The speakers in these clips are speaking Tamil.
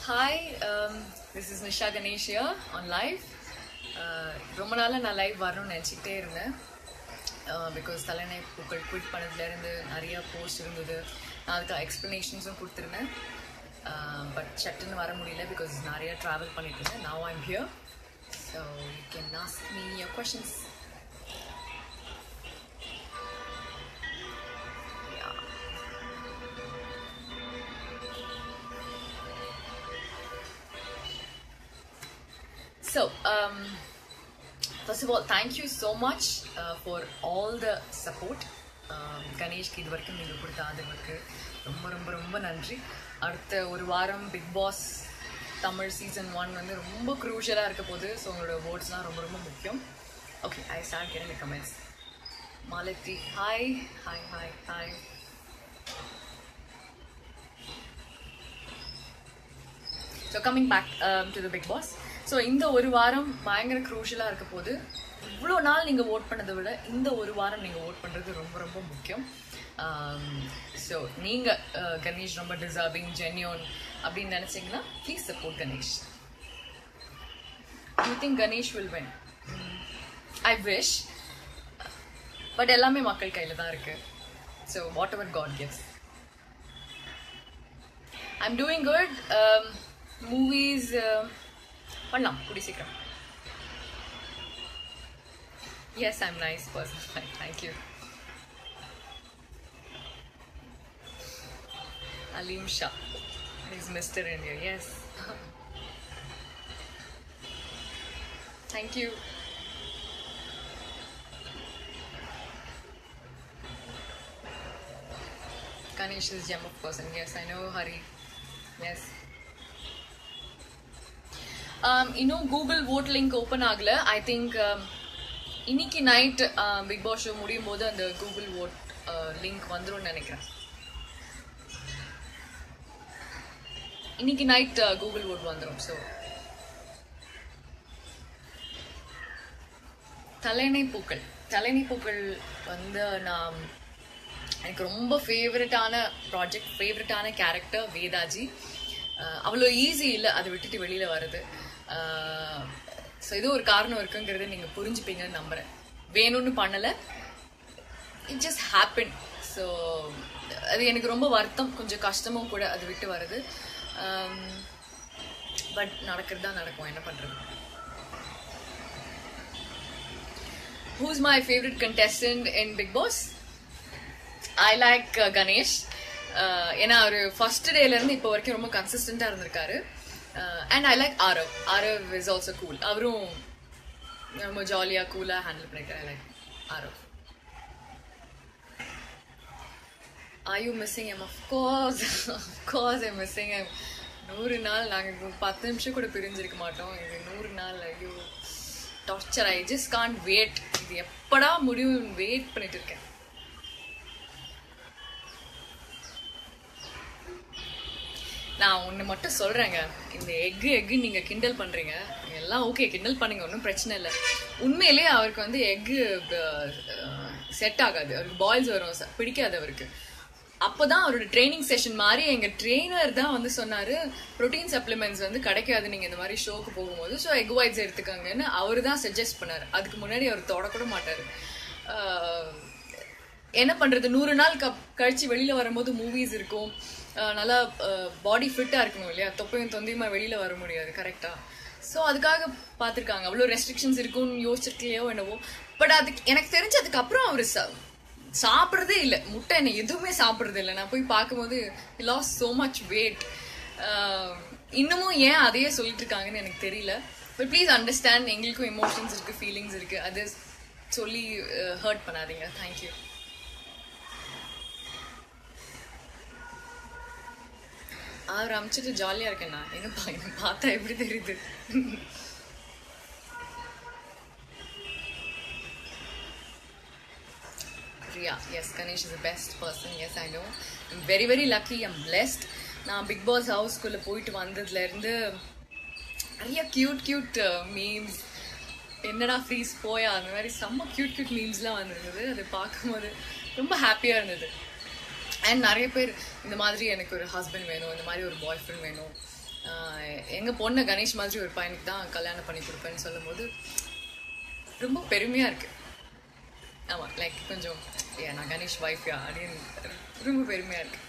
Hi, um, this is Nisha Ganesh here on live. Uh, ரொம்ப நாளாக நான் லைவ் வரணும்னு நினச்சிக்கிட்டே இருந்தேன் பிகாஸ் தலைநை பூக்கள் குவிட் பண்ணதுலேருந்து நிறைய போஸ்ட் இருந்தது நான் அதுக்கு எக்ஸ்ப்ளனேஷன்ஸும் கொடுத்துருந்தேன் பட் சட்டுன்னு வர முடியல பிகாஸ் நிறைய ட்ராவல் பண்ணிட்டு இருந்தேன் now I'm here so you can ask me your questions So, um, first of all, thank you so much uh, for all the support. Um, கணேஷ்க்கு இது வரைக்கும் நீங்கள் கொடுத்த ஆதரவுக்கு ரொம்ப ரொம்ப ரொம்ப நன்றி அடுத்த ஒரு வாரம் Bigg Boss Tamil season one வந்து ரொம்ப க்ரூஷலாக இருக்க போகுது ஸோ உங்களோட வேர்ட்ஸ்லாம் ரொம்ப ரொம்ப முக்கியம் okay I start getting comments Malathi hi hi hi hi so coming back to the Bigg Boss so இந்த ஒரு வாரம் பயங்கர க்ரூஷலாக இருக்க போது இவ்வளோ நாள் நீங்கள் ஓட் பண்ணதை விட இந்த ஒரு வாரம் நீங்கள் ஓட் பண்ணுறது ரொம்ப ரொம்ப முக்கியம் ஸோ நீங்கள் கணேஷ் ரொம்ப டிசர்விங் ஜென்யூன் அப்படின்னு நினச்சிங்கன்னா please support Ganesh you think Ganesh will win I wish but எல்லாமே மக்கள் கையில் தான் இருக்குது so whatever God gives I'm doing good movies பண்ணலாம் கூடி சீக்கிரம் yes I'm nice person thank you Aleem Shah is mister India yes thank you Ganesh is gem of person. Yes, I know Hari. Yes. இன்னும் கூகுள் ஓட் லிங்க் ஓப்பன் ஆகல ஐ திங்க் இன்னைக்கு நைட் பிக் பாஸ் ஷோ முடியும் போது அந்த கூகுள் ஓட் லிங்க் வந்துடும் நினைக்கிறேன் இன்னைக்கு நைட் கூகுள் ஓட் வந்துடும் ஸோ தலைனை பூக்கள் தலைனை பூக்கள் வந்து நான் எனக்கு ரொம்ப ஃபேவரட்டான ப்ராஜெக்ட் ஃபேவரட்டான கேரக்டர் வேதாஜி அவ்வளோ ஈஸி இல்லை அதை விட்டுட்டு வெளியில் வருது ஸோ இது ஒரு காரணம் இருக்குங்கிறத நீங்கள் புரிஞ்சுப்பீங்கன்னு நம்புகிறேன் வேணும்னு பண்ணலை இட் ஜஸ்ட் ஹேப்பன் ஸோ அது எனக்கு ரொம்ப வருத்தம் கொஞ்சம் கஷ்டமும் கூட அது விட்டு வருது பட் நடக்கிறது தான் நடக்கும் என்ன பண்ணுறது who's my favourite contestant in big boss I like Ganesh ஏன்னா அவர் ஃபர்ஸ்ட் டேலேருந்து இப்போ வரைக்கும் ரொம்ப கன்சிஸ்டண்ட்டாக இருந்திருக்காரு and I like Aarav Aarav is also cool அவரும் ரொம்ப ஜாலியாக கூலாக ஹேண்டில் பண்ணிருக்காரு I like Aarav are you missing him of course of course I'm missing him நூறு நாள் நாங்கள் பத்து நிமிஷம் கூட பிரிஞ்சிருக்க மாட்டோம் இது நூறு நாள் ஐயோ torture I just can't wait இது எப்படா முடியும் வெயிட் பண்ணிட்டு இருக்கேன் நான் ஒன்று மட்டும் சொல்கிறேங்க இந்த எக்கு எக்கு நீங்கள் கிண்டல் பண்ணுறீங்க எல்லாம் ஓகே கிண்டல் பண்ணுங்க ஒன்றும் பிரச்சனை இல்லை உண்மையிலே அவருக்கு வந்து எக்கு செட் ஆகாது அவருக்கு பாய்ஸ் வரும் பிடிக்காது அவருக்கு அப்போ தான் அவரோட ட்ரைனிங் செஷன் மாதிரி எங்கள் ட்ரெயினர் தான் வந்து சொன்னார் ப்ரோட்டீன் சப்ளிமெண்ட்ஸ் வந்து கிடைக்காது நீங்கள் இந்த மாதிரி ஷோக்கு போகும்போது ஸோ எக் ஒயிட்ஸ் எடுத்துக்கோங்கன்னு அவர் தான் சஜஸ்ட் பண்ணார் அதுக்கு முன்னாடி அவர் தொடக்கூட மாட்டார் என்ன பண்ணுறது நூறு நாள் கப் கழிச்சு வெளியில் வரும்போது மூவிஸ் இருக்கும் நல்லா பாடி ஃபிட்டாக இருக்கணும் இல்லையா தொப்பையும் தொந்தையுமா வெளியில் வர முடியாது கரெக்டாக ஸோ அதுக்காக பார்த்துருக்காங்க அவ்வளோ ரெஸ்ட்ரிக்ஷன்ஸ் இருக்கும்னு யோசிச்சிருக்கலையோ என்னவோ பட் அதுக்கு எனக்கு தெரிஞ்ச அதுக்கப்புறம் அவர் சாப்பிட்றதே இல்லை முட்டை என்ன எதுவுமே சாப்பிட்றது இல்லை நான் போய் பார்க்கும்போது லாஸ் ஸோ மச் வெயிட் இன்னமும் ஏன் அதையே சொல்லிட்டு இருக்காங்கன்னு எனக்கு தெரியல பட் ப்ளீஸ் அண்டர்ஸ்டாண்ட் எங்களுக்கும் எமோஷன்ஸ் இருக்குது ஃபீலிங்ஸ் இருக்குது அது சொல்லி ஹர்ட் பண்ணாதீங்க தேங்க்யூ அவர் அமிச்சிட்டு ஜாலியாக இருக்கேண்ணா என்னப்பா என்ன பார்த்தா எப்படி தெரியுது Riya yes Ganesh is best person yes I know I'm very very lucky I'm blessed நான் பிக் பாஸ் ஹவுஸ்குள்ளே போயிட்டு வந்ததுலேருந்து நிறைய க்யூட் க்யூட் மீம்ஸ் என்னடா ஃப்ரீஸ் போயா அந்த மாதிரி செம்ம க்யூட் க்யூட் மீம்ஸ்லாம் வந்திருந்தது அதை பார்க்கும்போது ரொம்ப ஹாப்பியாக இருந்தது அண்ட் நிறைய பேர் இந்த மாதிரி எனக்கு ஒரு ஹஸ்பண்ட் வேணும் இந்த மாதிரி ஒரு பாய் ஃப்ரெண்ட் வேணும் எங்கள் பொண்ணை கணேஷ் மாதிரி ஒரு பையனுக்கு தான் கல்யாணம் பண்ணி கொடுப்பேன்னு சொல்லும்போது ரொம்ப பெருமையாக இருக்குது ஆமாம் லைக் கொஞ்சம் ஏ நான் கணேஷ் ஒய்ஃப்யா அப்படின்னு ரொம்ப பெருமையாக இருக்கு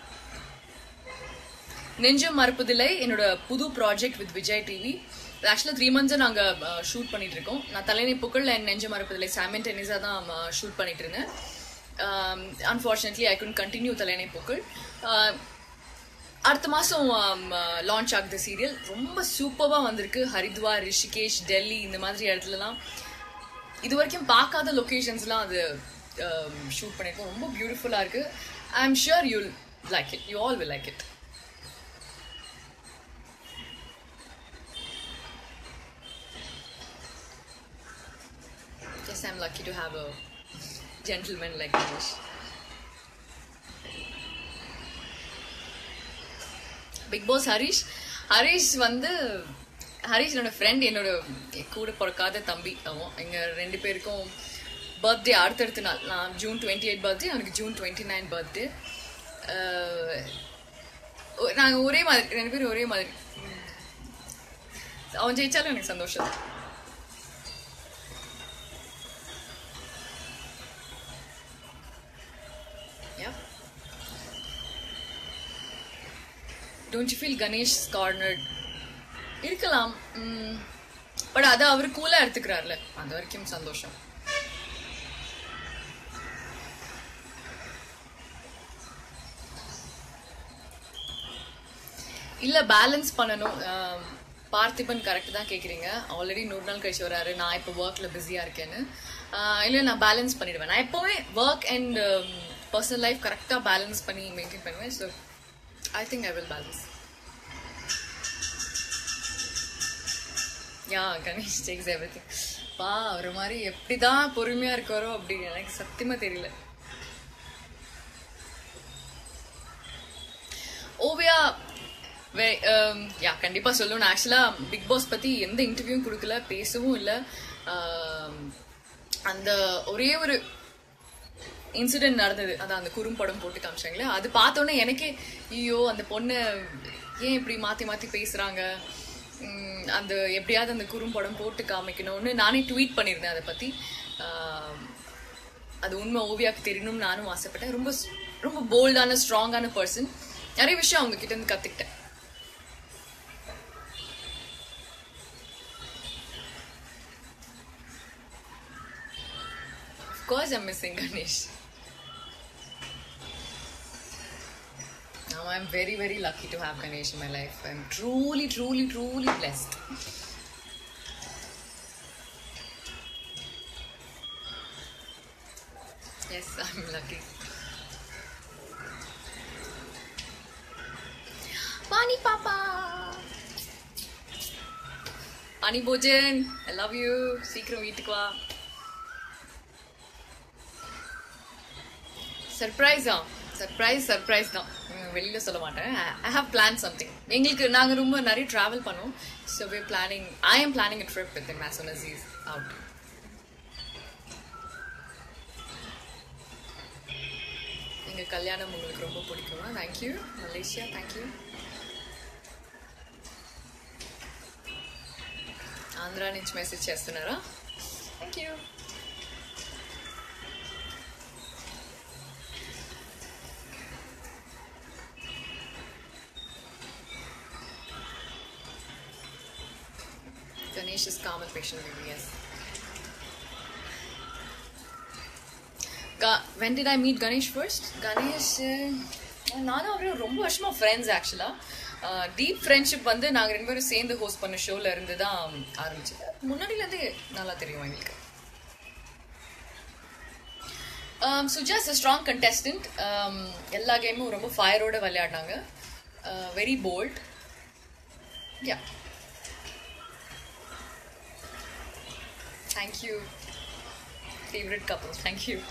நெஞ்சம் மறுப்பதில்லை என்னோட புது ப்ராஜெக்ட் வித் விஜய் டிவி ஆக்சுவலாக த்ரீ மந்த்ஸாக நாங்கள் ஷூட் பண்ணிட்டு இருக்கோம் நான் தலைனை புகழ் அண்ட் நெஞ்சம் மறுப்பதில்லை சாமியன் டென்னிஸாக தான் ஷூட் பண்ணிட்டு இருந்தேன் அன்ஃபார்ச்சுனேட்லி ஐ குன் கண்டினியூ தலைனை புகழ் அடுத்த மாதம் லான்ச் ஆகுது சீரியல் ரொம்ப சூப்பராக வந்திருக்கு ஹரித்வார் ரிஷிகேஷ் டெல்லி இந்த மாதிரி இடத்துலலாம் இது வரைக்கும் பார்க்காத லொக்கேஷன்ஸ்லாம் அது ஷூட் பண்ணியிருக்கோம் ரொம்ப பியூட்டிஃபுல்லாக இருக்கு I am sure you like it you all will like it Yes, I'm lucky to have a gentleman like Ganesh. Big boss Harish Harish வந்து ஹரிஷ் என்னோட ஃப்ரெண்ட் என்னோட கூட பிறக்காத தம்பி அவன் எங்கள் ரெண்டு பேருக்கும் பர்த்டே அடுத்தடுத்த நாள் நான் ஜூன் டுவெண்ட்டி எயிட் பர்த்டே அவனுக்கு ஜூன் டுவெண்ட்டி நைன் பர்த்டே நாங்கள் ஒரே மாதிரி ரெண்டு பேரும் ஒரே மாதிரி அவன் ஜெயிச்சாலும் எனக்கு சந்தோஷம் Yeah. Don't you feel Ganesh cornered இருக்கலாம் பட் அதை அவர் கூலாக எடுத்துக்கிறார்ல அது வரைக்கும் சந்தோஷம் இல்லை பேலன்ஸ் பண்ணணும் பார்த்திபன் கரெக்ட் தான் கேட்குறீங்க ஆல்ரெடி நூறு நாள் கழிச்சு வராரு நான் இப்போ ஒர்க்கில் பிஸியாக இருக்கேன்னு இல்லை நான் பேலன்ஸ் பண்ணிடுவேன் நான் எப்போவுமே ஒர்க் அண்ட் பர்சனல் லைஃப் கரெக்டாக பேலன்ஸ் பண்ணி மெயின்டைன் பண்ணுவேன் so I think I will balance yeah Ganesh takes everything பா ஒரு மாதிரி எப்படிதான் பொறுமையா இருக்காரோ அப்படி எனக்கு சத்தியமா தெரியல ஓவியா வே யா கண்டிப்பா சொல்லணும் ஆக்சுவலா பிக் பாஸ் பத்தி எந்த இன்டர்வியூவும் கொடுக்கல பேசவும் இல்லை அந்த ஒரே ஒரு இன்சிடென்ட் நடந்தது அதான் அந்த குறும்படம் போட்டு காமிச்சாங்களே அது பார்த்தோன்னே எனக்கே ஐயோ அந்த பொண்ணை ஏன் இப்படி மாற்றி மாற்றி பேசுகிறாங்க அந்த எப்படியாவது அந்த குறும்படம் போட்டு காமிக்கணும்னு நானே ட்வீட் பண்ணியிருந்தேன் அதை பற்றி அது உண்மை ஓவியாவுக்கு தெரியணும்னு நானும் ஆசைப்பட்டேன் ரொம்ப ரொம்ப போல்டான ஸ்ட்ராங்கான பர்சன் நிறைய விஷயம் அவங்க கிட்ட இருந்து கற்றுக்கிட்டேன் Of course, I'm missing Ganesh. Now I'm very, very lucky to have Ganesh in my life. I'm truly, truly, truly blessed. Yes, I'm lucky. Pani Papa! Pani Bojan, I love you. சீக்கிரம் வீட்டுக்கு வா சர்ப்ரைஸா சர்ப்ரைஸ் சர்ப்ரைஸ் தான் வெளியில் சொல்ல மாட்டேன் ஐ ஹாவ் பிளான் சம்திங் எங்களுக்கு நாங்கள் ரொம்ப நிறைய ட்ராவல் பண்ணோம் so we planning I am planning a trip with மேஸ் ஒன் இஸ் அவுட் எங்கள் கல்யாணம் உங்களுக்கு ரொம்ப பிடிக்குமா தேங்க்யூ மலேசியா தேங்க்யூ ఆంధ్రా నుంచి మెసేజ్ చేస్తున్నారా thank you Ganesh is calm and patient with me, yes. Ga- when did I meet Ganesh first? Ganesh, uh, நானும் அவரும் ரொம்ப வருஷமா ஃப்ரெண்ட்ஸ் ஆக்சுவலாக டீப் ஃப்ரெண்ட்ஷிப் வந்து நாங்கள் ரெண்டு பேரும் சேர்ந்து ஹோஸ்ட் பண்ண ஷோவில் இருந்து தான் ஆரம்பிச்சது முன்னாடியிலேருந்தே நல்லா தெரியும் எங்களுக்கு சுஜாஸ் ஸ்ட்ராங் கண்டெஸ்டன்ட் எல்லா கேமும் ரொம்ப ஃபயரோட விளையாடினாங்க very bold yeah Thank you. Favorite couple. Thank you.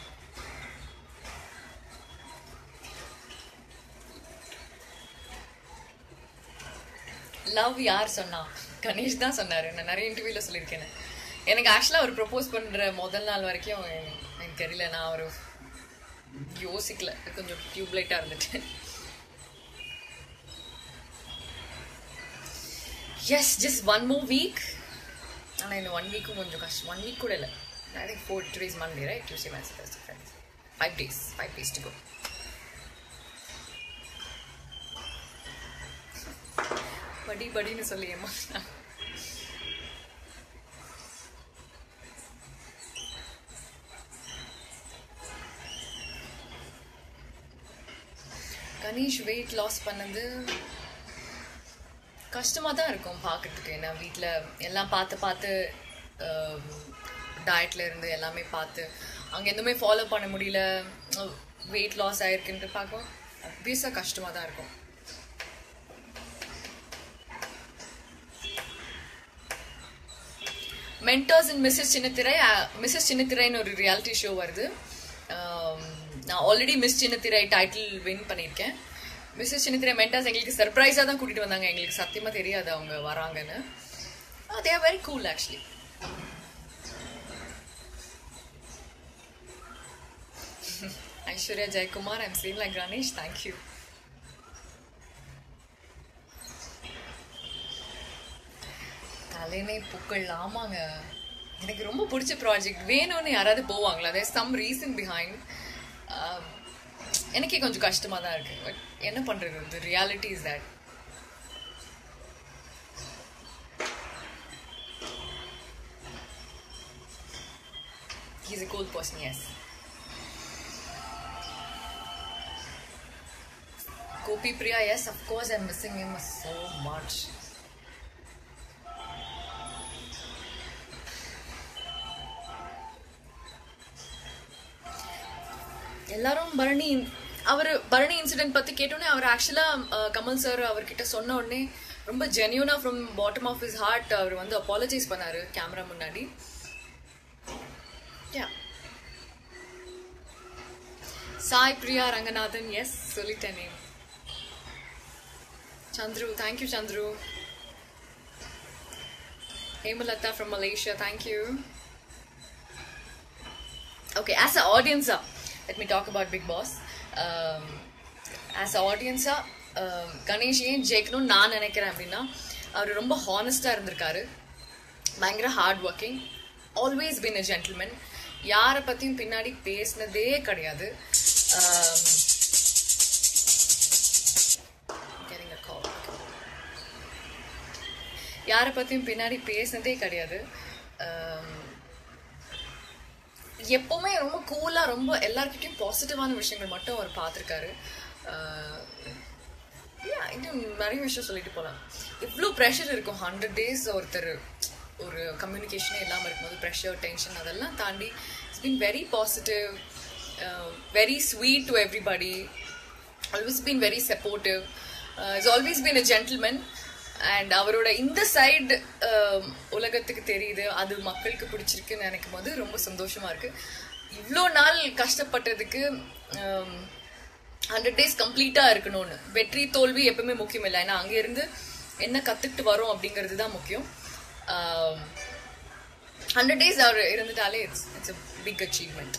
Love யார் சொன்னா கணேஷ் தான் சொன்னாரு நான் நிறைய இன்டர்வியூல சொல்லியிருக்கேன் எனக்கு ஆக்சுவலாக அவர் ப்ரப்போஸ் பண்ற முதல் நாள் வரைக்கும் எனக்கு தெரியல நான் ஒரு யோசிக்கல கொஞ்சம் டியூப்லைட்டாக இருந்துட்டு yes just one more week ஆனால் இந்த ஒன் வீக்கும் கொஞ்சம் கஷ்டம் ஒன் வீக் கூட இல்லை I think four today's Monday right Tuesday match first friends five days five days to go படி படின்னு சொல்லி ஏமாத்தினா கணேஷ் வெயிட் லாஸ் பண்ணது கஷ்டமாக தான் இருக்கும் பார்க்கறதுக்கு ஏன்னா வீட்டில் எல்லாம் பார்த்து பார்த்து டயட்ல இருந்து எல்லாமே பார்த்து அங்கே எதுவுமே ஃபாலோ பண்ண முடியல வெயிட் லாஸ் ஆயிருக்குன்ட்டு பார்க்கும் அப்வியஸாக கஷ்டமாக தான் இருக்கும் mentors in Mrs Chinnathirai Mrs சின்னத்திரைன்னு ஒரு ரியாலிட்டி ஷோ வருது ஆம், நான் already miss Chinnathirai title win பண்ணியிருக்கேன் மிஸ்ஸஸ் சின்னத்திரை மென்டர்ஸ் எங்களுக்கு சர்ப்ரைஸாக தான் கூட்டிகிட்டு வந்தாங்க எங்களுக்கு சத்தியமாக தெரியாது அவங்க வராங்கன்னு they are very cool actually Aishwarya Jayakumar I'm seen like Ganesh thank you Thalaiyanai Pookal ஆமாங்க எனக்கு ரொம்ப பிடிச்ச ப்ராஜெக்ட் வேணும்னு யாராவது போவாங்களா தேர் சம் ரீசன் பிஹைண்ட் எனக்கே கொஞ்சம் கஷ்டமாக தான் இருக்கு பட் என்ன பண்ணுறது இந்த reality is that He's a cool person, yes. Gopi Priya, yes, of course, I'm missing him so much. எல்லாரும் பரணி அவர் பரணி இன்சிடென்ட் பத்தி கேட்டோன்னே அவர் ஆக்சுவலா கமல் சார் அவர்கிட்ட சொன்ன உடனே ரொம்ப ஜென்யூனா from bottom of his heart அவர் வந்து அப்பாலஜைஸ் பண்ணாரு கேமரா முன்னாடி Yeah. சாய் பிரியா ரங்கநாதன் எஸ் சொல்லிட்டேனே Chandru thank you Chandru Hemalatha from Malaysia thank you okay as an audience uh, let me talk about big boss um, as an audience uh, um, Ganesh ஏன் ஜெயிக்கணும்னு நான் நினைக்கிறேன் அப்படின்னா அவர் ரொம்ப ஹானஸ்டாக இருந்திருக்காரு பயங்கர hard working always been a gentleman யாரை பற்றியும் பின்னாடி பேசினதே கிடையாது um, getting a call. Okay. யாரை பற்றியும் பின்னாடி பேசினதே கிடையாது um, எப்பவுமே ரொம்ப கூலா ரொம்ப எல்லார்கிட்டயும் பாசிட்டிவான விஷயங்கள் மட்டும் அவர் பார்த்துருக்காரு இன்னும் நிறைய விஷயம் சொல்லிட்டு போகலாம் இவ்வளோ ப்ரெஷர் இருக்கும் ஹண்ட்ரட் டேஸ் ஒருத்தர் ஒரு கம்யூனிகேஷனே இல்லாமல் இருக்கும்போது ப்ரெஷர் டென்ஷன் அதெல்லாம் தாண்டி it's been very positive very sweet to everybody always been very supportive it's always been a gentleman and அவரோட இந்த சைடு உலகத்துக்கு தெரியுது அது மக்களுக்கு பிடிச்சிருக்குன்னு நினைக்கும் போது ரொம்ப சந்தோஷமா இருக்கு இவ்வளோ நாள் கஷ்டப்பட்டதுக்கு ஹண்ட்ரட் டேஸ் கம்ப்ளீட்டா இருக்கணும்னு வெற்றி தோல்வி எப்பவுமே முக்கியம் இல்லை ஏன்னா அங்க இருந்து என்ன கத்துக்கிட்டு வரோம் அப்படிங்கிறது தான் முக்கியம் ஹண்ட்ரட் டேஸ் அவர் இருந்துட்டாலே it's it's a big achievement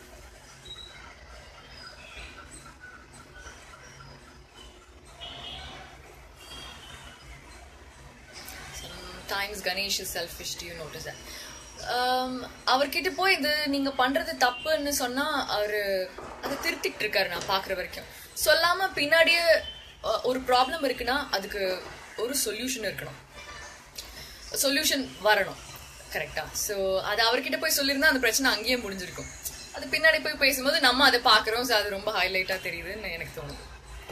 times Ganesh is selfish to you notice that அவர்கிட்ட போய் இது நீங்க பண்றது தப்புன்னு சொன்னா அவரு அதை திருத்திட்டு இருக்காரு நான் பாக்குற வரைக்கும் சொல்லாம பின்னாடியே அஹ், ஒரு ப்ராப்ளம் இருக்குன்னா அதுக்கு ஒரு சொல்யூஷன் இருக்கணும் சொல்யூஷன் வரணும் கரெக்டா ஸோ அது அவர்கிட்ட போய் சொல்லியிருந்தா அந்த பிரச்சனை அங்கேயே முடிஞ்சிருக்கும் அது பின்னாடி போய் பேசும்போது நம்ம அதை பார்க்குறோம் ஸோ அது ரொம்ப ஹைலைட்டாக தெரியுதுன்னு எனக்கு தோணுது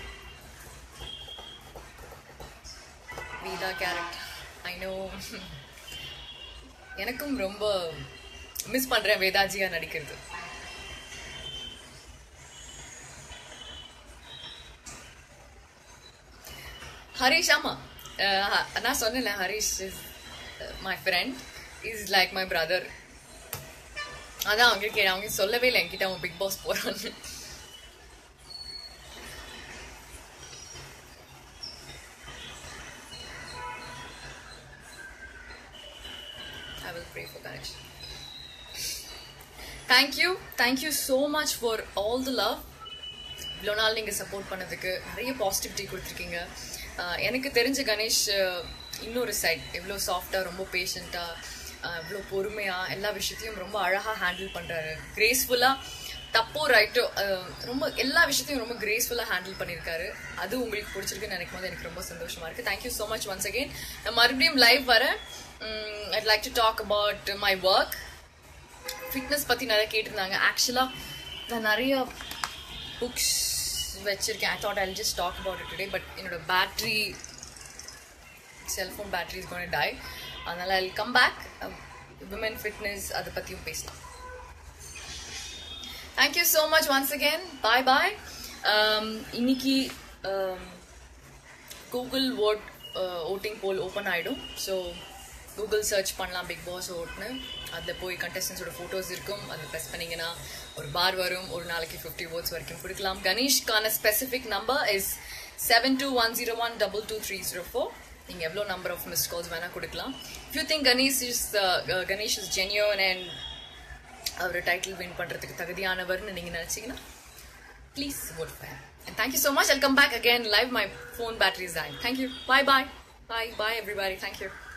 வீதா கேரக்டர் ஐ நோ எனக்கும் ரொம்ப மிஸ் பண்றேன் வேதாஜியா நடிக்கிறது ஹரிஷ் ஆமா அஹ், நான் சொன்னேன்ல Harish is my friend is like my brother அதான் அவங்க கே அவங்க சொல்லவே இல்லை என்கிட்ட அவன் பிக் பாஸ் போறான்னு I will pray for Ganesh. Thank you. Thank you so much for all the love. இவ்வளோ நாள் நீங்கள் சப்போர்ட் பண்ணதுக்கு நிறைய பாசிட்டிவிட்டி கொடுத்துருக்கீங்க ஆஹ் எனக்கு தெரிஞ்ச கணேஷ் இன்னொரு சைட் எவ்வளோ சாஃப்டாக ரொம்ப பேஷண்ட்டாக எவ்வளோ பொறுமையாக எல்லா விஷயத்தையும் ரொம்ப அழகாக ஹேண்டில் பண்ணுறாரு கிரேஸ்ஃபுல்லாக தப்போ ரைட்டோ ரொம்ப எல்லா விஷயத்தையும் ரொம்ப கிரேஸ்ஃபுல்லாக ஹேண்டில் பண்ணியிருக்காரு அது உங்களுக்கு பிடிச்சிருக்குன்னு நினைக்கும் போது எனக்கு ரொம்ப சந்தோஷமா இருக்கு thank you so much once again நான் மறுபடியும் லைவ் வரேன் I'd like to talk about my work fitness பற்றி நிறைய கேட்டிருந்தாங்க ஆக்சுவலாக நான் நிறைய புக்ஸ் வச்சிருக்கேன் I thought I just talk about it today but என்னோட battery cellphone battery is gone die அதனால் I come back women fitness அதை பற்றியும் பேசலாம் thank you so much once again bye bye இன்னைக்கு Google vote voting poll open ஆகிடும் ஸோ கூகுள் சர்ச் பண்ணலாம் பிக் பாஸ் ஓட்னு அதில் போய் கண்டஸ்டன்ஸோட ஃபோட்டோஸ் இருக்கும் அதில் ப்ரெஸ் பண்ணிங்கன்னா ஒரு பார் வரும் ஒரு நாளைக்கு ஃபிஃப்டி ஓட்ஸ் வரைக்கும் கொடுக்கலாம் கணேஷ்கான specific number is seven two one zero one double two three zero four நீங்கள் எவ்வளோ நம்பர் ஆஃப் மிஸ் கால்ஸ் வேணால் கொடுக்கலாம் if you think Ganesh is Ganesh is genuine and அவர் டைட்டில் வின் பண்ணுறதுக்கு தகுதியானவர்னு நீங்கள் நினச்சிங்கன்னா please vote for him. And thank you so much. I'll come back again live. My phone battery is dying. Thank you. Bye bye. Bye bye everybody. Thank you.